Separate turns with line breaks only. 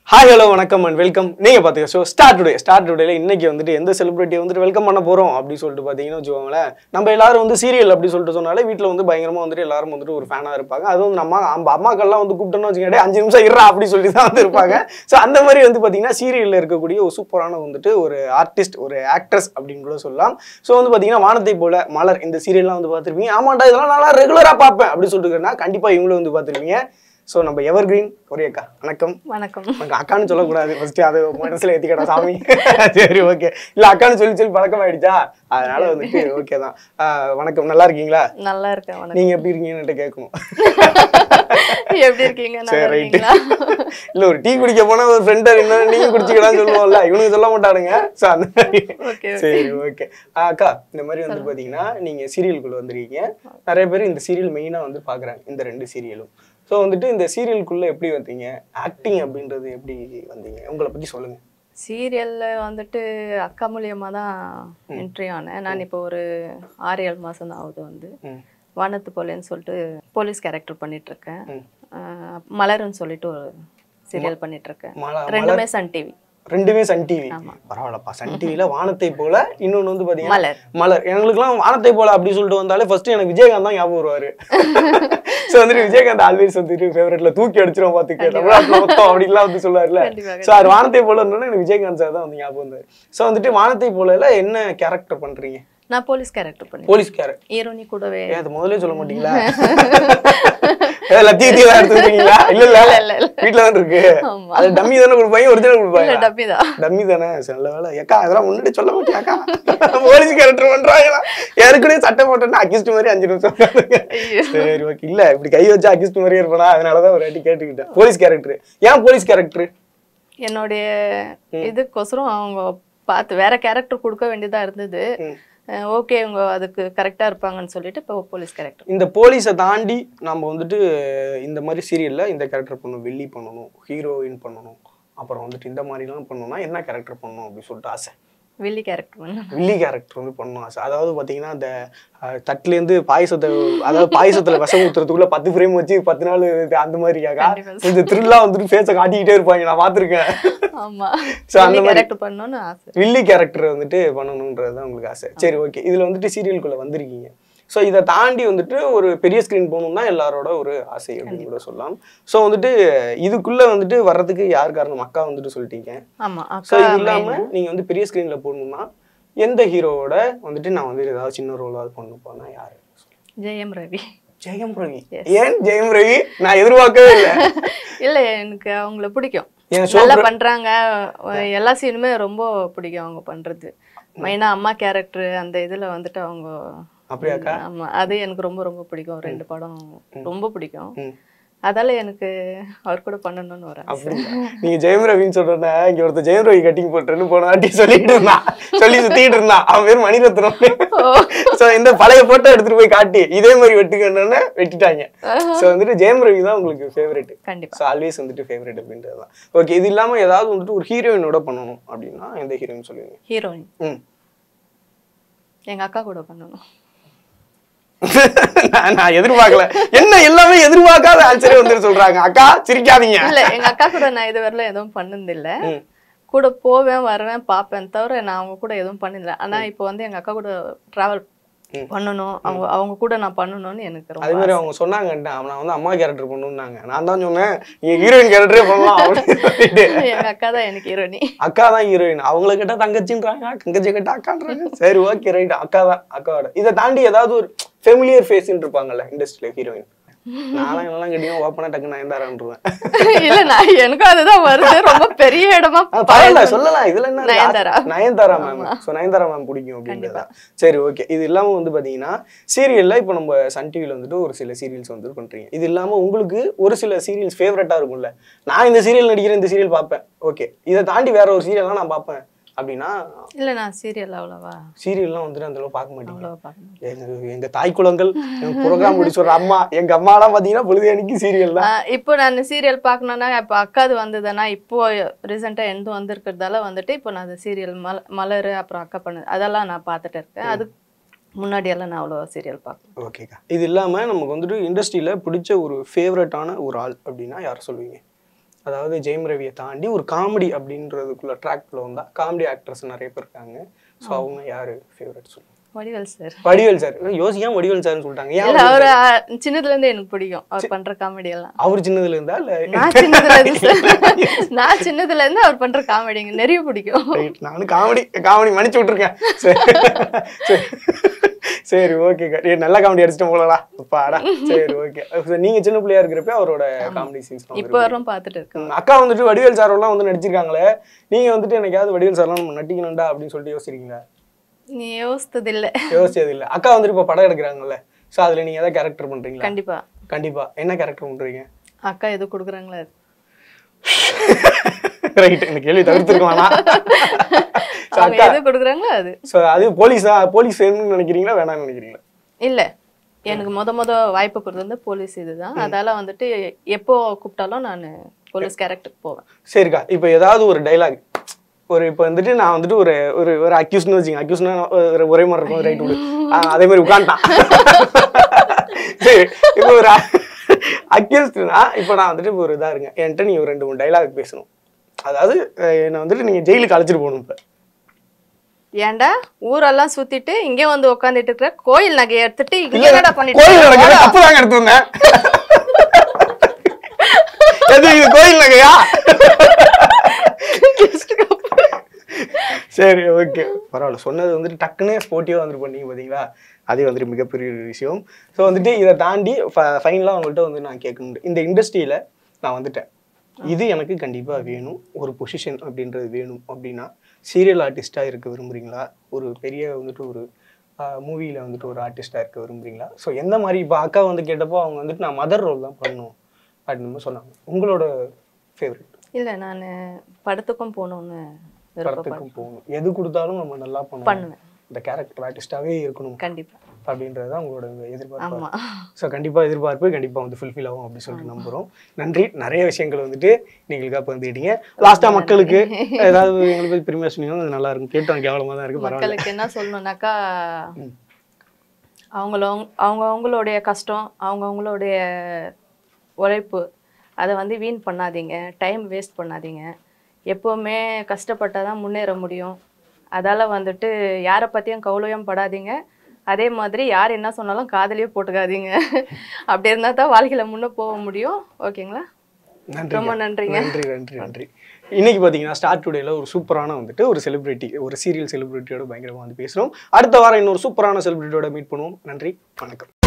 Hi hello வணக்கம் and welcome நீங்கள் பார்த்துக்க ஸோ ஸ்டார்ட் டுடே ஸ்டார்ட் டுடேல இன்னைக்கு வந்துட்டு எந்த செலிபிரிட்டியை வந்துட்டு வெல்கம் பண்ண போகிறோம் அப்படின்னு சொல்லிட்டு பார்த்தீங்கன்னு வச்சுக்கோங்களேன் நம்ம எல்லாரும் வந்து சீரியல் அப்படி சொல்லிட்டு சொன்னாலே வீட்டில் வந்து பயங்கரமாக வந்துட்டு எல்லாரும் வந்துட்டு ஒரு ஃபேனாக இருப்பாங்க அதுவும் நம்ம நம்ம அம்மாக்கள்லாம் வந்து கூப்பிட்டோன்னு வச்சுக்கிட்டே அஞ்சு நிமிஷம் இருறா அப்படி சொல்லி தான் வந்து இருப்பாங்க ஸோ அந்த மாதிரி வந்து பார்த்தீங்கன்னா சீரியலில் இருக்கக்கூடிய ஒரு சூப்பரான வந்துட்டு ஒரு ஆர்டிஸ்ட் ஒரு ஆக்ட்ரஸ் அப்படின்னு கூட சொல்லலாம் ஸோ வந்து பார்த்தீங்கன்னா வானத்தை போல மலர் இந்த சீரியல்லாம் வந்து பார்த்துருப்பீங்க ஆமாண்டா இதெல்லாம் நல்லா ரெகுலராக பார்ப்பேன் அப்படின்னு சொல்லிட்டு கண்டிப்பாக இவங்களும் வந்து பார்த்துருப்பீங்க ஸோ நம்ம எவர் கிரீன் ஒரேக்கா வணக்கம்
வணக்கம்
உனக்கு அக்கான்னு சொல்லக்கூடாது ஃபர்ஸ்ட் அது மனசுல ஏத்திக்கடா சாமி சரி ஓகே இல்ல அக்கான்னு சொல்லி சொல்லி பழக்கம் ஆயிடுச்சா அதனால வந்துட்டு ஓகே தான் ஆஹ் வணக்கம் நல்லா இருக்கீங்களா
நல்லா இருக்கேன் வணக்கம்
நீங்க எப்படி இருக்கீங்கன்னு கேட்கணும்
எப்படி இருக்கீங்க நல்லா
சரி ரைட்டு
இருக்கீங்களா
இல்ல ஒரு டீ குடிக்க போனா ஒரு ஃப்ரெண்ட் என்ன நீங்க குடிச்சிக்கலாம்னு சொல்லுவோம்ல இவனுக்கு சொல்ல மாட்டானுங்க ஸோ அந்த மாதிரி
Okay, okay.
சரி ஓகே அக்கா இந்த மாதிரி வந்து பாத்தீங்கன்னா நீங்க சீரியலுக்குள்ள வந்திருக்கீங்க நிறைய பேர் இந்த சீரியல் மெயினா வந்து பாக்குறாங்க இந்த ரெண்டு சீரியலும் ஸோ வந்துட்டு இந்த சீரியலுக்குள்ள எப்படி வந்தீங்க ஆக்டிங் அப்படின்றது எப்படி வந்தீங்க உங்களை பத்தி சொல்லுங்க
சீரியல்ல வந்துட்டு அக்கா மூலியமா தான் என்ட்ரி ஆனேன் நான் இப்போ ஒரு ஆறு ஏழு மாசம் தான் ஆகுது வந்து
ம்
வானத்து போலேன்னு சொல்லிட்டு போலீஸ் கேரக்டர் பண்ணிட்டு இருக்கேன்
ம்.
ஆஹ் மலர்னு சொல்லிட்டு ஒரு சீரியல் பண்ணிட்டு இருக்கேன்
மல-
ரெண்டுமே சன் டிவி
ரெண்டுமே சன் டிவி
ஆமா.
பரவாயில்லப்பா சன் டிவில வானத்தை போல இன்னொன்னு வந்து பாத்தீங்கன்னா
மலர்
மலர் எங்களுக்குலாம் வானத்தை போல அப்படி சொல்லிட்டு வந்தாலே ஃபர்ஸ்ட் எனக்கு விஜயகாந்த் தான் ஞாபகம் வருவாரு சோ வந்துட்டு விஜயகாந்த் ஆல்வேஸ் வந்துட்டு ஃபேவரட்ல தூக்கி அடிச்சிரும் பாத்துக்க தமிழ்நாட்டுல மொத்தம் அப்படிலாம் வந்து சொல்லுவாருல
கண்டிப்பா,
சோ அது வானத்தை போல இருந்தோன்னா எனக்கு விஜயகாந்த் சார் தான் வந்து ஞாபகம் வந்தாரு சோ வந்துட்டு வானத்தை போல என்ன கேரக்டர் பண்றீங்க
நான் போலீஸ் கேரக்டர் பண்ணி
போலீஸ் கேரக்டர்
ஹீரோனி கூடவே
ஏன் அது முதல்ல சொல்ல மாட்டீங்களா ஏ லத்தி லத்தி தான் எடுத்துருக்கீங்களா இல்ல இல்ல
இல்ல, இல்ல, இல்ல.
வீட்டுல தான் இருக்கு
ஆமா.
அது டம்மி தானே கொடுப்பாங்க ஒரிஜினல்
இல்ல
கொடுப்பாங்க
டப்பி தான்
டம்மி தானே சரி, நல்ல வேலை ஏக்கா அதெல்லாம் முன்னாடி சொல்ல மாட்டியாக்கா போலீஸ் கேரக்டர் பண்றாங்களா ஏற்கனவே சட்டை போட்டோன்னா அக்கிஸ்ட் மாதிரி அஞ்சு நிமிஷம் உட்கார்ந்துருக்கேன்.
ஐயோ.
சரி ஓகே இல்ல இப்படி கை வச்சா அக்கிஸ்ட் மாதிரியே இருப்பேனா அதனாலதான் ஒரு வாட்டி கேட்டுக்கிட்டேன் போலீஸ் கேரக்டர் ஏன் போலீஸ் கேரக்டர்
என்னுடைய இதுக்கோசரம் அவங்க பார்த்து வேற கேரக்டர் கொடுக்க வேண்டியதா இருந்தது ஓகே இவங்க அதுக்கு கரெக்டா இருப்பாங்கன்னு சொல்லிட்டு இப்போ போலீஸ் கேரக்டர்
இந்த போலீஸை தாண்டி நம்ம வந்துட்டு இந்த மாதிரி சீரியல்ல இந்த கேரக்டர் பண்ணணும் வெள்ளி பண்ணணும் ஹீரோயின் பண்ணணும் அப்புறம் வந்துட்டு இந்த மாதிரிலாம் பண்ணணும்னா என்ன கேரக்டர் பண்ணணும் அப்படின்னு சொல்லிட்டு ஆசை
வில்லி கேரக்டர் பண்ண
வில்லி கேரக்டர் வந்து பண்ணணும் ஆசை அதாவது பார்த்தீங்கன்னா அந்த அஹ், தட்டுலேருந்து பாயசத்தை அதாவது பாயசத்தில் விஷம் ஊத்துறதுக்குள்ள பத்து ஃப்ரேம் வச்சு பத்து நாள் இது அந்த மாதிரியாக்கா
கண்டிப்பா.
இந்த த்ரில்லா வந்துட்டு ஃபேஸை காட்டிக்கிட்டே இருப்பாங்க நான் பார்த்துருக்கேன்
ஆமா
So, அந்த
வில்லி
மாதிரி-
கேரக்டர் பண்ணணும்னு ஆசை
வில்லி கேரக்டர் வந்துட்டு பண்ணணுன்றது தான் உங்களுக்கு ஆசை சரி ஓகே இதில் வந்துட்டு சீரியலுக்குள்ளே வந்திருக்கீங்க ஸோ இதை தாண்டி வந்துட்டு ஒரு பெரிய ஸ்க்ரீன் போகணும் தான் எல்லாரோட ஒரு ஆசை அப்படின்னு கூட சொல்லலாம் ஸோ வந்துட்டு இதுக்குள்ளே வந்துட்டு வர்றதுக்கு யார் காரணம் அக்கா வந்துட்டு சொல்லிட்டீங்க
ஆமா
ஸோ
அக்கா
இது இல்லாமல் நீங்கள் வந்து பெரிய ஸ்க்ரீனில் போடணும்னா எந்த ஹீரோவோட வந்துட்டு நான் வந்து ஏதாவது சின்ன ரோலாவது பண்ண போனா யாரு
ஜெயம் ரவி
ஜெயம் ரவி ஏன் ஜெயம் ரவி நான் எதிர்பார்க்கவே இல்லை
இல்ல எனக்கு அவங்கள பிடிக்கும்
என் show
நல்லா பண்றாங்க எல்லா சீனுமே ரொம்ப பிடிக்கும் அவங்க பண்றது மெயினா அம்மா கேரக்டர் அந்த இதுல வந்துட்டு அவங்க
அப்படியாக்கா
ஆமா அது எனக்கு ரொம்ப ரொம்ப பிடிக்கும் ரெண்டு படம் ரொம்ப பிடிக்கும்
ம்.
அதால எனக்கு அவர் கூட பண்ணணும்னு ஒரு ஆசை.
அப்படிங்களா நீங்க ஜெயம் ரவின்னு சொல்றேன்னா இங்க ஒருத்தர் ஜெயம் ரவி கட்டிங் போட்டுன்னு போன வாட்டி சொல்லிட்டு இருந்தான் சொல்லி சுத்திட்டு இருந்தான் அவன் பேர் மணிரத்னம் சோ இந்த பழைய போட்டோ எடுத்துட்டு போய் காட்டி இதே மாதிரி வெட்டுக்கணும்னு வெட்டிட்டாங்க சோ வந்துட்டு ஜெயம் ரவி தான் உங்களுக்கு ஃபேவரட்
கண்டிப்பா
ஸோ ஆல்வேஸ் வந்துட்டு ஃபேவரட் அப்படின்றது தான் ஓகே இது இல்லாம ஏதாவது வந்துட்டு ஒரு ஹீரோயினோட பண்ணணும் அப்படின்னா எந்த ஹீரோயின் சொல்லுவீங்க
ஹீரோயின்
ம்
எங்க அக்கா கூட பண்ணணும்
நான் நான் எதிர்பார்க்கல என்ன எல்லாமே எதிர்பார்க்காத ஆன்சரே வந்துட்டு சொல்றாங்க அக்கா சிரிக்காதீங்க
இல்ல எங்க அக்கா கூட நான் இது வரல எதுவும் பண்ணது இல்ல
ம்.
கூட போவேன் வருவேன் பார்ப்பேன் தவிர நான் அவங்க கூட எதுவும் பண்ணதில்ல ஆனா இப்போ வந்து எங்க அக்கா கூட டிராவல் பண்ணணும் அவங்க அவங்க கூட நான் பண்ணணும்னு எனக்கு
அதே
ரொம்ப
மாதிரி அவங்க சொன்னாங்கன்ட்டு நான் வந்து அம்மா கேரக்டர் பண்ணணும்னாங்க நான் தான் சொன்னேன் நீங்க ஹீரோயின் கேரக்டரே பண்ணலாம் அப்படின்னு சொல்லிட்டு
எங்க அக்கா தான் எனக்கு ஹீரோனி
அக்கா தான் ஹீரோயின் அவங்கள கேட்டா தங்கச்சின்றாங்க தங்கச்சி கேட்டா அக்கான்றாங்க சரி ஓகே ரைட் அக்கா தான் அக்காவோட இதை தாண்டி ஏதாவது ஒரு ஃபெமிலியர் ஃபேஸ்ன்னு இருப்பாங்கல்ல இண்டஸ்ட்ரியில ஹீரோயின் நானும் என்னெல்லாம் கேட்டீங்கன்னா ஓப்பனா டக்கு நயன்தாரான்ருவேன்
இல்ல நான் எனக்கும் அதுதான் வருது ரொம்ப பெரிய இடமா
ஆ, பரவாயில்ல சொல்லலாம் இதுல என்ன இருக்கு?
Nayanthara.
Nayanthara ma'am so Nayanthara ma'am பிடிக்கும் அப்படின்றதா சரி ஓகே இது இல்லாம வந்து பாத்தீங்கன்னா சீரியல்ல இப்போ நம்ம சன் டிவில வந்துட்டு ஒரு சில சீரியல்ஸ் வந்து பண்றீங்க இது இல்லாம உங்களுக்கு ஒரு சில சீரியல்ஸ் ஃபேவரட்டா இருக்கும்ல நான் இந்த சீரியல் நடிக்கிறேன் இந்த சீரியல் பார்ப்பேன் ஓகே இதை தாண்டி வேற ஒரு சீரியல்லாம் நான் பார்ப்பேன் அப்படின்னா
இல்ல நான் சீரியல் அவ்வளவா
சீரியல்லாம் வந்துட்டு அந்த அளவு பார்க்க மாட்டீங்க
அவ்வளவா பார்க்கணும்
எங்க எங்க தாய் குலங்கள் ப்ரோக்ராம் முடி சொல்ற அம்மா எங்க அம்மாலாம் பாத்தீங்கன்னா பொழுது அன்னைக்கு சீரியல் தான்
ஆஹ் இப்போ நான் சீரியல் பார்க்கணும்னா இப்போ அக்காது வந்ததுன்னா இப்போ ரீசெண்டாக எந்த வந்திருக்கிறதால வந்துட்டு இப்போ நான் அந்த சீரியல் மல மலர் அப்புறம் அக்கா பண்ணது அதெல்லாம் நான் பார்த்துட்டு இருக்கேன் அதுக்கு முன்னாடி எல்லாம் நான் அவ்வளோ சீரியல் பார்க்கணும்
ஓகேக்கா இது இல்லாம நமக்கு வந்துட்டு இண்டஸ்ட்ரியில பிடிச்ச ஒரு ஃபேவரட்டான ஒரு ஆள் அப்படின்னா யார் சொல்லுவீங்க அதாவது ஜெயம் ரவியை தாண்டி ஒரு காமெடி அப்படின்றதுக்குள்ள ட்ராக்ல வந்தா காமெடி ஆக்ட்ரஸ் நிறைய பேர் இருக்காங்க ஸோ அவங்க யாரு ஃபேவரட் சொல்லுங்க
வடிவேல் சார்
வடிவேல் சார் யோசிக்காம வடிவேல் சார்னு சொல்லிட்டாங்க ஏன்
இல்ல அவர் சின்னதுல இருந்து எனக்கு பிடிக்கும் அவர் பண்ற காமெடி எல்லாம்
அவர் சின்னதுல இருந்தா இல்ல
நான் சின்னதுல இருந்து sir. நான் சின்னதுல இருந்து அவர் பண்ற காமெடிங்க நிறைய பிடிக்கும்
Right, நானும் காமெடி காமெடி மன்னிச்சு விட்டுருக்கேன் சரி சரி. சரி ஓகே நல்ல காமெடி அடிச்சிட்டு போலடா அப்பாடா சரி ஓகே நீங்க சின்ன பிள்ளையா இருக்கிறப்ப அவரோட காமெடி சீன்ஸ்
இப்ப வரலும் பாத்துட்டு இருக்கேன்
அக்கா வந்துட்டு வடிவேல் சார் எல்லாம் வந்து நடிச்சிருக்காங்களே நீங்க வந்துட்டு எனக்காவது வடிவேல் சார்லாம் நம்ம நடிக்கணும்டா அப்படின்னு சொல்லிட்டு யோசிச்சிருக்கீங்களா
நீ யோசித்தது இல்ல
யோசிச்சது இல்ல அக்கா வந்துட்டு இப்ப படம் எடுக்கிறாங்கல்ல சோ அதுல நீங்க ஏதாவது கேரக்டர் பண்றீங்களா
கண்டிப்பா
கண்டிப்பா என்ன கேரக்டர் பண்றீங்க
அக்கா எது கொடுக்குறாங்களா அது.
ரைட் இந்த கேள்வி தவிர்த்துருக்கலாம் So,
அவங்க எது கொடுக்குறாங்களோ அது
ஸோ அது போலீஸா போலீஸ் வேணும்னு நினைக்கிறீங்களா வேணாம்னு நினைக்கிறீங்களா
இல்ல எனக்கு முத முத வாய்ப்பு கொடுத்தது வந்து போலீஸ் இதுதான் அதால வந்துட்டு எப்போ கூப்பிட்டாலும் நான் போலீஸ் கேரக்டருக்கு போவேன்
சரிக்கா இப்போ ஏதாவது ஒரு டைலாக் ஒரு இப்போ வந்துட்டு நான் வந்துட்டு ஒரு ஒரு ஒரு அக்யூஸ்னு வச்சுங்க அக்யூஸ்னா ஒரு ஒரே மாதிரி இருக்கும் ரைட் விடு ஆ, அதே மாதிரி உட்காந்துட்டான் சரி இப்போ ஒரு அக்யூஸ்ட்னா இப்போ நான் வந்துட்டு இப்போ ஒரு இதா இருங்க என்கிட்ட நீ ஒரு ரெண்டு மூணு டைலாக் பேசணும் அதாவது அஹ், என்னை வந்துட்டு நீங்க ஜெயிலுக்கு அழைச்சிட்டு போகணும் இப்போ
ஏன்டா ஊரெல்லாம் சுத்திட்டு இங்கே வந்து உட்காந்துட்டு இருக்கிற கோயில் நகையை எடுத்துட்டு இங்க
இல்ல,
என்னடா பண்ணிட்டு
கோயில்
இருக்க?
நடக்குது அப்பதாங்க எடுத்து வந்தேன் எது இது கோயில் நகையா சரி ஓகே பரவாயில்ல சொன்னது வந்துட்டு டக்குன்னு ஸ்போர்ட்டிவாக வந்துட்டு பண்ணீங்க பார்த்தீங்களா அதே வந்துட்டு மிகப்பெரிய ஒரு விஷயம் ஸோ வந்துட்டு இதை தாண்டி ஃபைனலாக அவங்கள்ட்ட வந்து நான் கேட்கணும் இந்த இண்டஸ்ட்ரியில் நான் வந்துட்டேன் இது எனக்கு கண்டிப்பாக வேணும் ஒரு பொசிஷன் அப்படின்றது வேணும் அப்படின்னா சீரியல் ஆர்டிஸ்ட்டாக இருக்க விரும்புறீங்களா ஒரு பெரிய வந்துட்டு ஒரு மூவியில் வந்துட்டு ஒரு ஆர்டிஸ்ட்டாக இருக்க விரும்புறீங்களா ஸோ எந்த மாதிரி இப்போ அக்கா வந்து கேட்டப்போ அவங்க வந்துட்டு நான் மதர் ரோல் தான் பண்ணணும் அப்படின்னு சொன்னாங்க உங்களோட ஃபேவரட்
இல்ல நான் படத்துக்கும் போகணும்னு விருப்பப்படுறேன்
படத்துக்கும் போகணும் எது கொடுத்தாலும் நம்ம நல்லா பண்ணுவோம்
பண்ணுவேன்
இந்த கேரக்டர் ஆர்டிஸ்டாகவே இருக்கணும்
கண்டிப்பா
அப்படின்றது தான் உங்களோட எதிர்பார்ப்பு
ஆமா
ஸோ கண்டிப்பாக எதிர்பார்ப்பு கண்டிப்பாக வந்து ஃபுல்ஃபில் ஆகும் அப்படின்னு சொல்லிட்டு நம்புகிறோம் நன்றி நிறைய விஷயங்கள் வந்துட்டு நீங்களுக்காக பகிர்ந்துக்கிட்டீங்க லாஸ்ட்டாக மக்களுக்கு ஏதாவது எங்களை பற்றி பெருமையாக சொன்னீங்கன்னா அது நல்லா இருக்கும் கேட்டோம் கேவலமாக தான் இருக்குது பரவாயில்ல
மக்களுக்கு என்ன சொல்லணும்னாக்கா அவங்கள அவங்க அவங்களுடைய கஷ்டம் அவங்க அவங்களுடைய உழைப்பு அதை வந்து வீண் பண்ணாதீங்க டைம் வேஸ்ட் பண்ணாதீங்க எப்போவுமே கஷ்டப்பட்டால் தான் முன்னேற முடியும் அதால் வந்துட்டு யாரை பற்றியும் கவலையும் படாதீங்க அதே மாதிரி யார் என்ன சொன்னாலும் காதலியே போட்டுக்காதீங்க அப்படி இருந்தால் தான் வாழ்க்கையில் முன்னே போக முடியும் ஓகேங்களா
நன்றி
ரொம்ப நன்றிங்க
நன்றி நன்றி நன்றி இன்னைக்கு பார்த்தீங்கன்னா ஸ்டார்ட் டுடேல ஒரு சூப்பரான வந்துட்டு ஒரு செலிபிரிட்டி ஒரு சீரியல் செலிபிரிட்டியோட பயங்கரமாக வந்து பேசுகிறோம் அடுத்த வாரம் இன்னொரு சூப்பரான செலிபிரிட்டியோட மீட் பண்ணுவோம் நன்றி வணக்கம்